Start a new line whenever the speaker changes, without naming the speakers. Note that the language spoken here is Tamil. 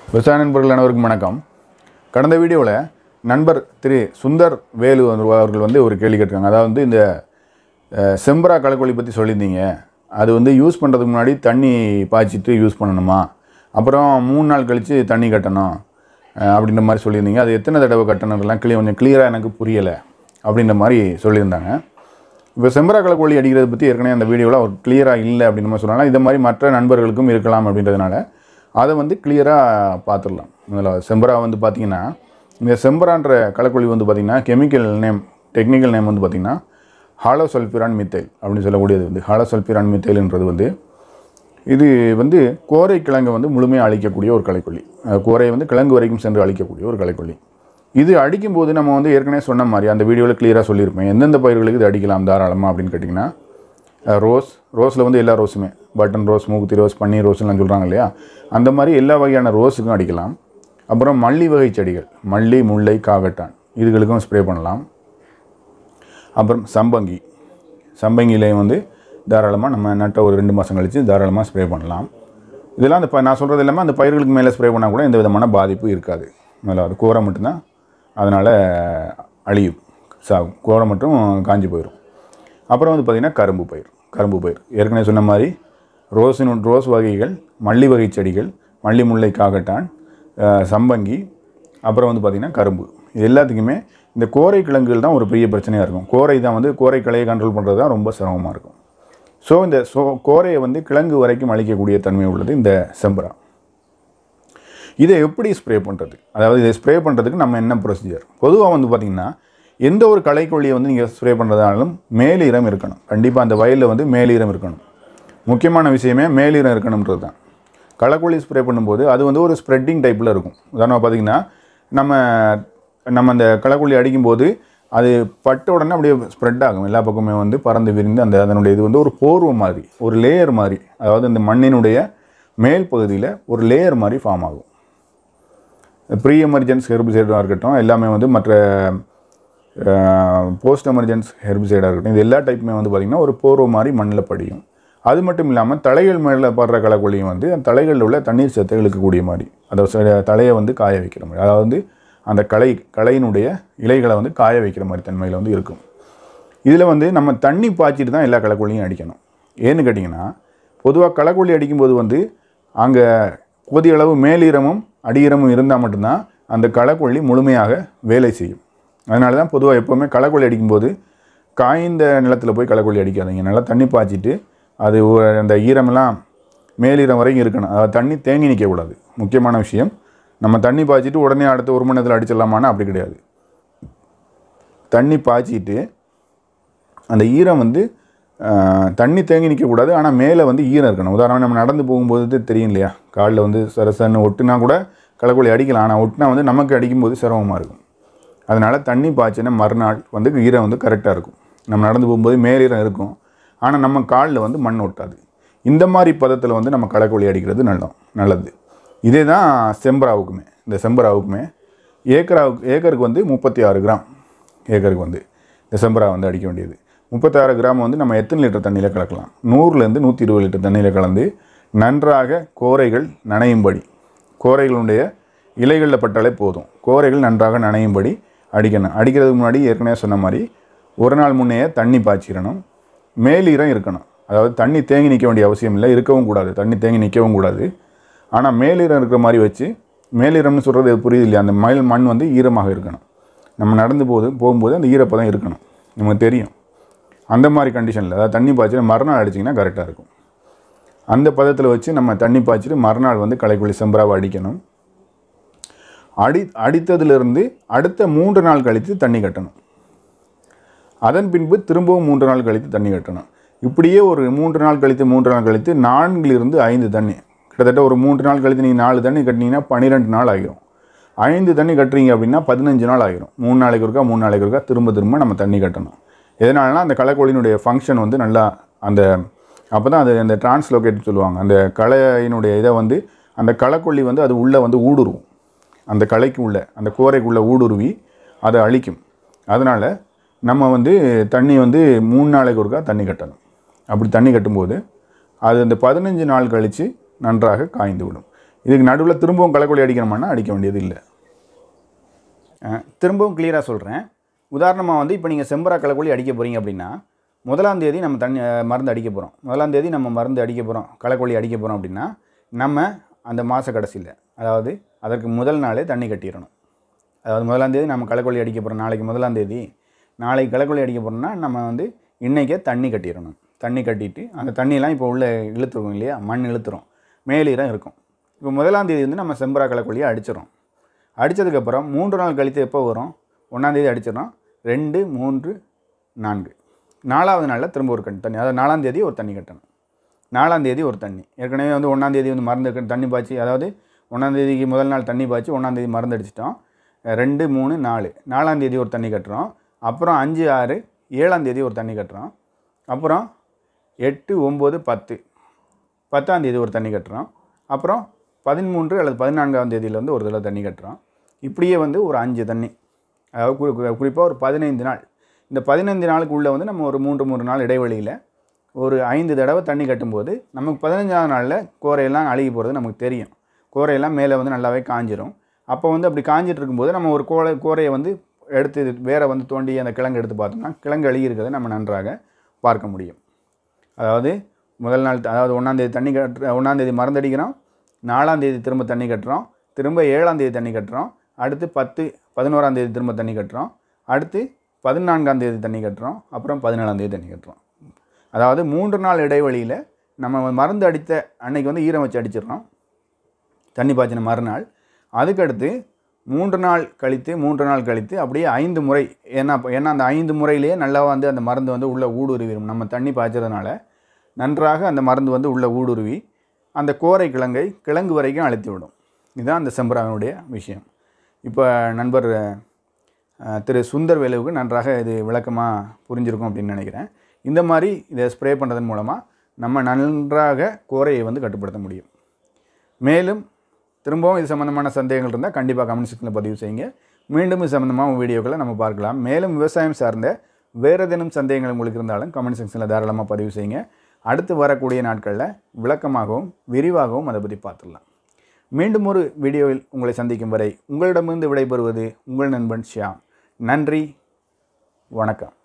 விவசாய நண்பர்கள் அனைவருக்கும் வணக்கம் கடந்த வீடியோவில் நண்பர் திரு சுந்தர் வேலு அவர்கள் வந்து ஒரு கேள்வி கேட்டிருக்காங்க அதாவது வந்து இந்த அஹ், செம்பரா களைக்கொல்லி பற்றி சொல்லியிருந்தீங்க அது வந்து யூஸ் பண்ணுறதுக்கு முன்னாடி தண்ணி பாய்ச்சிட்டு யூஸ் பண்ணணுமா அப்புறம் மூணு நாள் கழித்து தண்ணி கட்டணும் அஹ், அப்படின்ற மாதிரி சொல்லியிருந்தீங்க அது எத்தனை தடவை கட்டணும்லாம் கிளியர் கொஞ்சம் கிளியராக எனக்கு புரியலை அப்படின்ற மாதிரி சொல்லியிருந்தாங்க இப்போ செம்பரா களைக்கொல்லி அடிக்கிறத பற்றி ஏற்கனவே அந்த வீடியோவில் அவர் கிளியராக இல்லை அப்படின்னு மாதிரி சொன்னாங்க இந்த மாதிரி மற்ற நண்பர்களுக்கும் இருக்கலாம் அப்படின்றதுனால அதை வந்து கிளியராக பார்த்துடலாம் முதல்ல செம்பரா வந்து பார்த்திங்கன்னா இந்த செம்பரான்ற களைக்கொல்லி வந்து பார்த்திங்கன்னா கெமிக்கல் நேம் டெக்னிக்கல் நேம் வந்து பார்த்திங்கன்னா ஹாலோ சல்ஃபிரான் மித்தைல் அப்படின்னு சொல்லக்கூடியது வந்து ஹாலோ சல்ஃபிரான் மித்தைல்ன்றது வந்து இது வந்து கோரை கிழங்கை வந்து முழுமையாக அழிக்கக்கூடிய ஒரு களைக்கொல்லி அஹ் கோரையை வந்து கிழங்கு வரைக்கும் சென்று அழிக்கக்கூடிய ஒரு களைக்கொல்லி இது அடிக்கும்போது நம்ம வந்து ஏற்கனவே சொன்ன மாதிரி அந்த வீடியோவில் கிளியராக சொல்லியிருப்பேன் எந்தெந்த பயிர்களுக்கு இது அடிக்கலாம் தாராளமாக அப்படின்னு கேட்டிங்கன்னா அஹ் ரோஸ் ரோஸில் வந்து எல்லா ரோஸுமே பட்டன் ரோஸ் மூக்குத்தி ரோஸ் பன்னீர் ரோஸ்லாம் சொல்கிறாங்க இல்லையா அந்த மாதிரி எல்லா வகையான ரோஸுக்கும் அடிக்கலாம் அப்புறம் மல்லி வகை செடிகள் மல்லி முல்லை காகட்டான் இதுகளுக்கும் ஸ்ப்ரே பண்ணலாம் அப்புறம் சம்பங்கி சம்பங்கிலையும் வந்து தாராளமாக நம்ம நட்ட ஒரு ரெண்டு மாதம் கழித்து தாராளமாக ஸ்ப்ரே பண்ணலாம் இதெல்லாம் அந்த ப- நான் சொல்கிறது எல்லாமே அந்த பயிர்களுக்கு மேலே ஸ்ப்ரே பண்ணால் கூட எந்த விதமான பாதிப்பு இருக்காது முதலாவது கோரை மட்டும்தான் அதனால் அழியும் சாகும் கோரை மட்டும் காஞ்சி போயிடும் அப்புறம் வந்து பார்த்திங்கன்னா கரும்பு பயிர் கரும்பு பயிர் ஏற்கனவே சொன்ன மாதிரி ரோஸின் ரோஸ் வகைகள் மல்லி வகை செடிகள் மல்லி முல்லை காகட்டான் அஹ், சம்பங்கி அப்புறம் வந்து பார்த்திங்கன்னா கரும்பு இது எல்லாத்துக்குமே இந்த கோரை கிழங்குகள் தான் ஒரு பெரிய பிரச்சனையாக இருக்கும் கோரை தான் வந்து கோரை கலையை கண்ட்ரோல் பண்ணுறது தான் ரொம்ப சிரமமாக இருக்கும் ஸோ இந்த சோ கோரையை வந்து கிழங்கு வரைக்கும் அழிக்கக்கூடிய தன்மை உள்ளது இந்த செம்பரா இதை எப்படி ஸ்ப்ரே பண்ணுறது அதாவது இதை ஸ்ப்ரே பண்ணுறதுக்கு நம்ம என்ன ப்ரொசீஜர் பொதுவாக வந்து பார்த்திங்கன்னா எந்த ஒரு களைக்கொல்லியை வந்து நீங்கள் ஸ்ப்ரே பண்ணுறதாலும் மேலீரம் இருக்கணும் கண்டிப்பாக அந்த வயலில் வந்து மேலீரம் இருக்கணும் முக்கியமான விஷயமே மேலீரம் இருக்கணுன்றது தான் களைக்கொல்லி ஸ்ப்ரே பண்ணும்போது அது வந்து ஒரு ஸ்ப்ரெட்டிங் டைப்பில் இருக்கும் உதாரணமாக பார்த்திங்கன்னா நம்ம நம்ம அந்த களைக்கொல்லி அடிக்கும்போது அது பட்ட உடனே அப்படியே ஸ்ப்ரெட் ஆகும் எல்லா பக்கமே வந்து பறந்து விரிந்து அந்த அதனுடைய இது வந்து ஒரு போர்வை மாதிரி ஒரு லேயர் மாதிரி அதாவது அந்த மண்ணினுடைய மேல் பகுதியில் ஒரு லேயர் மாதிரி ஃபார்ம் ஆகும் ப்ரீ எமர்ஜென்ஸ் ஹெர்பிசைடாக இருக்கட்டும் எல்லாமே வந்து மற்ற போஸ்ட் எமர்ஜென்ஸ் ஹெர்பிசைடாக இருக்கட்டும் இது எல்லா டைப்புமே வந்து பார்த்திங்கன்னா ஒரு போர்வை மாதிரி மண்ணில் படியும் அது மட்டும் இல்லாமல் தலைகள் மேலே படுற களைக்கொல்லியும் வந்து அந்த தலைகளில் உள்ள தண்ணீர் சத்தை இழுக்கக்கூடிய மாதிரி அதாவது ச- தலையை வந்து காய வைக்கிற மாதிரி அதாவது வந்து அந்த களை களையினுடைய இலைகளை வந்து காய வைக்கிற மாதிரி தன்மையில் வந்து இருக்கும் இதில் வந்து நம்ம தண்ணி பாய்ச்சிட்டு தான் எல்லா களைக்கொல்லியும் அடிக்கணும் ஏன்னு கேட்டிங்கன்னா பொதுவாக களைக்கொல்லி அடிக்கும்போது வந்து அங்கே போதிய அளவு மேலீரமும் அடியீரமும் இருந்தால் மட்டும்தான் அந்த களைக்கொல்லி முழுமையாக வேலை செய்யும் அதனால தான் பொதுவாக எப்போவுமே களைக்கொல்லி அடிக்கும்போது காய்ந்த நிலத்தில் போய் களைக்கொல்லி அடிக்காதீங்க நல்லா தண்ணி பாய்ச்சிட்டு அது ஒ- அந்த ஈரமெல்லாம் மேலீரம் வரைக்கும் இருக்கணும் அதாவது தண்ணி தேங்கி நிற்கக்கூடாது முக்கியமான விஷயம் நம்ம தண்ணி பாய்ச்சிட்டு உடனே அடுத்த ஒரு மணி நேரத்தில் அடிச்சிடலாமான்னா அப்படி கிடையாது தண்ணி பாய்ச்சிட்டு அந்த ஈரம் வந்து ஆஹ், தண்ணி தேங்கி நிற்கக்கூடாது ஆனால் மேலே வந்து ஈரம் இருக்கணும் உதாரணம் நம்ம நடந்து போகும்போது தெரியும் இல்லையா காலில் வந்து சரசன்னு ஒட்டுனா கூட களைக்கொல்லி அடிக்கலாம் ஆனால் ஒட்டுனா வந்து நமக்கு அடிக்கும்போது சிரமமாக இருக்கும் அதனால் தண்ணி பாய்ச்சினா மறுநாள் வந்து ஈரம் வந்து கரெக்டாக இருக்கும் நம்ம நடந்து போகும்போது மேலீரம் இருக்கும் ஆனால் நம்ம காலில் வந்து மண் ஒட்டாது இந்த மாதிரி பதத்தில் வந்து நம்ம களைக்கொல்லி அடிக்கிறது நல்லது நல்லது இதே தான் செம்பராவுக்குமே இந்த செம்பராவுக்குமே ஏக்கராவுக்கு ஏக்கருக்கு வந்து முப்பத்தி ஆறு கிராம் ஏக்கருக்கு வந்து இந்த செம்பரா வந்து அடிக்க வேண்டியது முப்பத்தாறு கிராம் வந்து நம்ம எத்தனை லிட்டர் தண்ணியில் கலக்கலாம் நூறுலேருந்து நூற்றி இருபது லிட்டர் தண்ணியில் கலந்து நன்றாக கோரைகள் நனையும்படி கோரைகளுடைய இலைகளில் பட்டாலே போதும் கோரைகள் நன்றாக நனையும்படி அடிக்கணும் அடிக்கிறதுக்கு முன்னாடி ஏற்கனவே சொன்ன மாதிரி ஒரு நாள் முன்னையே தண்ணி பாய்ச்சிடணும் மேலீரம் இருக்கணும் அதாவது தண்ணி தேங்கி நிற்க வேண்டிய அவசியம் இல்லை இருக்கவும் கூடாது தண்ணி தேங்கி நிற்கவும் கூடாது ஆனால் மேலீரம் இருக்கிற மாதிரி வச்சு மேலீரம்னு சொல்கிறது புரியுது இல்லையா அந்த மயில் மண் வந்து ஈரமாக இருக்கணும் நம்ம நடந்து போது போகும்போது அந்த ஈரப்பதம் இருக்கணும் நமக்கு தெரியும் அந்த மாதிரி கண்டிஷனில் அதாவது தண்ணி பாய்ச்சி மறுநாள் அடிச்சிங்கன்னா கரெக்டாக இருக்கும் அந்த பதத்தில் வச்சு நம்ம தண்ணி பாய்ச்சிட்டு மறுநாள் வந்து களைக்குள்ளி செம்பராவை அடிக்கணும் அடி அடித்ததிலிருந்து அடுத்த மூன்று நாள் கழித்து தண்ணி கட்டணும் அதன் பின்பு திரும்பவும் மூன்று நாள் கழித்து தண்ணி கட்டணும் இப்படியே ஒரு மூன்று நாள் கழித்து மூன்று நாள் கழித்து நான்கிலிருந்து ஐந்து தண்ணி கிட்டத்தட்ட ஒரு மூன்று நாள் கழித்து நீங்கள் நாலு தண்ணி கட்டினீங்கன்னா பன்னிரெண்டு நாள் ஆகிரும் ஐந்து தண்ணி கட்டுறீங்க அப்படின்னா பதினஞ்சு நாள் ஆகிரும் மூணு நாளைக்கு ஒருக்கா மூணு நாளைக்கு ஒருக்கா திரும்ப திரும்ப நம்ம தண்ணி கட்டணும் எதனாலனா அந்த களைக்கொல்லியினுடைய ஃபங்க்ஷன் வந்து நல்லா அந்த அப்போ தான் அது அந்த டிரான்ஸ்லோகேட் சொல்லுவாங்க அந்த களையினுடைய இதை வந்து அந்த களைக்கொல்லி வந்து அது உள்ளே வந்து ஊடுருவும் அந்த களைக்கு உள்ள அந்த கோரைக்குள்ளே ஊடுருவி அதை அழிக்கும் அதனால் நம்ம வந்து தண்ணி வந்து மூணு நாளைக்கு ஒருக்கா தண்ணி கட்டணும் அப்படி தண்ணி கட்டும்போது அது அந்த பதினஞ்சு நாள் கழித்து நன்றாக காய்ந்து விடும் இதுக்கு நடுவில் திரும்பவும் களைக்கொல்லி அடிக்கணுமானா அடிக்க வேண்டியது இல்லை
அஹ், திரும்பவும் கிளியராக சொல்கிறேன் உதாரணமாக வந்து இப்போ நீங்கள் செம்பரா களைக்கொல்லி அடிக்க போகிறீங்க அப்படின்னா முதலாம் தேதி நம்ம தண்ணி அஹ், மருந்து அடிக்க போகிறோம் முதலாம் தேதி நம்ம மருந்து அடிக்க போகிறோம் களைக்கொல்லி அடிக்க போகிறோம் அப்படின்னா நம்ம அந்த மாத கடைசியில் அதாவது அதற்கு முதல் நாளே தண்ணி கட்டிடணும் அதாவது முதலாம் தேதி நம்ம களைக்கொல்லி அடிக்க போகிறோம் நாளைக்கு முதலாம் தேதி நாளைக்கு களைக்கொல்லி அடிக்க போகிறோம்னா நம்ம வந்து இன்றைக்கே தண்ணி கட்டிடணும் தண்ணி கட்டிட்டு அந்த தண்ணியெல்லாம் இப்போ உள்ளே இழுத்துருக்கும் இல்லையா மண் இழுத்துரும் மேலீரம் இருக்கும் இப்போ முதலாம் தேதி வந்து நம்ம செம்பரா களைக்கொல்லியை அடிச்சிடும் அடித்ததுக்கப்புறம் மூன்று நாள் கழித்து எப்போ வரும் ஒன்றாந்தேதி அடிச்சிடறோம் ரெண்டு மூன்று நான்கு நாலாவது நாளில் திரும்ப ஒரு கண் தண்ணி அதாவது நாலாம் தேதி ஒரு தண்ணி கட்டணும் நாலாம் தேதி ஒரு தண்ணி ஏற்கனவே வந்து ஒன்றாம் தேதி வந்து மருந்து க- தண்ணி பாய்ச்சி அதாவது ஒன்றாம் தேதிக்கு முதல் நாள் தண்ணி பாய்ச்சி ஒன்றாம் தேதி மருந்து அடிச்சிட்டோம் அஹ் ரெண்டு மூணு நாலு நாலாம் தேதி ஒரு தண்ணி கட்டுறோம் அப்புறம் அஞ்சு ஆறு ஏழாம் தேதி ஒரு தண்ணி கட்டுறோம் அப்புறம் எட்டு ஒம்பது பத்து பத்தாம் தேதி ஒரு தண்ணி கட்டுறோம் அப்புறம் பதிமூன்று அல்லது பதினான்காம் தேதியில வந்து ஒரு தடவை தண்ணி கட்டுறோம் இப்படியே வந்து ஒரு அஞ்சு தண்ணி அதாவது குறி- குறி- குறிப்பாக ஒரு பதினைந்து நாள் இந்த பதினைந்து நாளுக்கு உள்ளே வந்து நம்ம ஒரு மூன்று மூன்று நாள் இடைவெளியில் ஒரு ஐந்து தடவை தண்ணி கட்டும்போது நமக்கு பதினஞ்சாவது நாளில் கோரையெல்லாம் அழுகி போகிறது நமக்கு தெரியும் கோரையெல்லாம் மேலே வந்து நல்லாவே காஞ்சிரும் அப்போ வந்து அப்படி காஞ்சிட்டு இருக்கும்போது நம்ம ஒரு கோரை கோரையை வந்து எடுத்து வேற வந்து தோண்டி அந்த கிழங்கு எடுத்து பார்த்தோம்னா கிழங்கு அழுகி இருக்கிறதை நம்ம நன்றாக பார்க்க முடியும் அதாவது முதல் நாள் அதாவது ஒன்றாந்தேதி தண்ணி கட்டுற ஒன்றாந்தேதி மறந்தடிக்கிறோம் நாலாந்தேதி திரும்ப தண்ணி கட்டுறோம் திரும்ப ஏழாந்தேதி தண்ணி கட்டுறோம் அடுத்து பத்து பதினோராந்தேதி திரும்ப தண்ணி கட்டுறோம் அடுத்து பதினான்காம் தேதி தண்ணி கட்டுறோம் அப்புறம் பதினேழாம் தேதி தண்ணி கட்டுறோம் அதாவது மூன்று நாள் இடைவெளியில் நம்ம மருந்து அடித்த அன்னைக்கு வந்து ஈரம் வச்சு அடிச்சிடுறோம் தண்ணி பாய்ச்சின மறுநாள் அதுக்கடுத்து மூன்று நாள் கழித்து மூன்று நாள் கழித்து அப்படியே ஐந்து முறை ஏன்னா ஏன்னா அந்த ஐந்து முறையிலேயே நல்லா வந்து அந்த மருந்து வந்து உள்ளே ஊடுருவிடும் நம்ம தண்ணி பாய்ச்சறதுனால நன்றாக அந்த மருந்து வந்து உள்ளே ஊடுருவி அந்த கோரை கிழங்கை கிழங்கு வரைக்கும் அழுத்தி விடும் இதுதான் அந்த செம்பராவினுடைய விஷயம் இப்போ நண்பர் அஹ், திரு சுந்தர் வேலுவுக்கு நன்றாக இது விளக்கமாக புரிஞ்சிருக்கும் அப்படின்னு நினைக்கிறேன் இந்த மாதிரி இதை ஸ்ப்ரே பண்ணுறதன் மூலமாக நம்ம நன்றாக கோரையை வந்து கட்டுப்படுத்த முடியும் மேலும் திரும்பவும் இது சம்மந்தமான சந்தேகங்கள் இருந்தால் கண்டிப்பாக கமெண்ட் செக்ஷனில் பதிவு செய்யுங்க மீண்டும் இது சம்மந்தமான வீடியோக்களை நம்ம பார்க்கலாம் மேலும் விவசாயம் சார்ந்த வேறு ஏதேனும் சந்தேகங்கள் உங்களுக்கு இருந்தாலும் கமெண்ட் செக்ஷனில் தாராளமாக பதிவு செய்யுங்க அடுத்து வரக்கூடிய நாட்களில் விளக்கமாகவும் விரிவாகவும் அதை பற்றி பார்த்துடலாம் மீண்டும் ஒரு வீடியோவில் உங்களை சந்திக்கும் வரை உங்களிடமிருந்து விடைபெறுவது உங்கள் நண்பன் ஷியாம் நன்றி வணக்கம்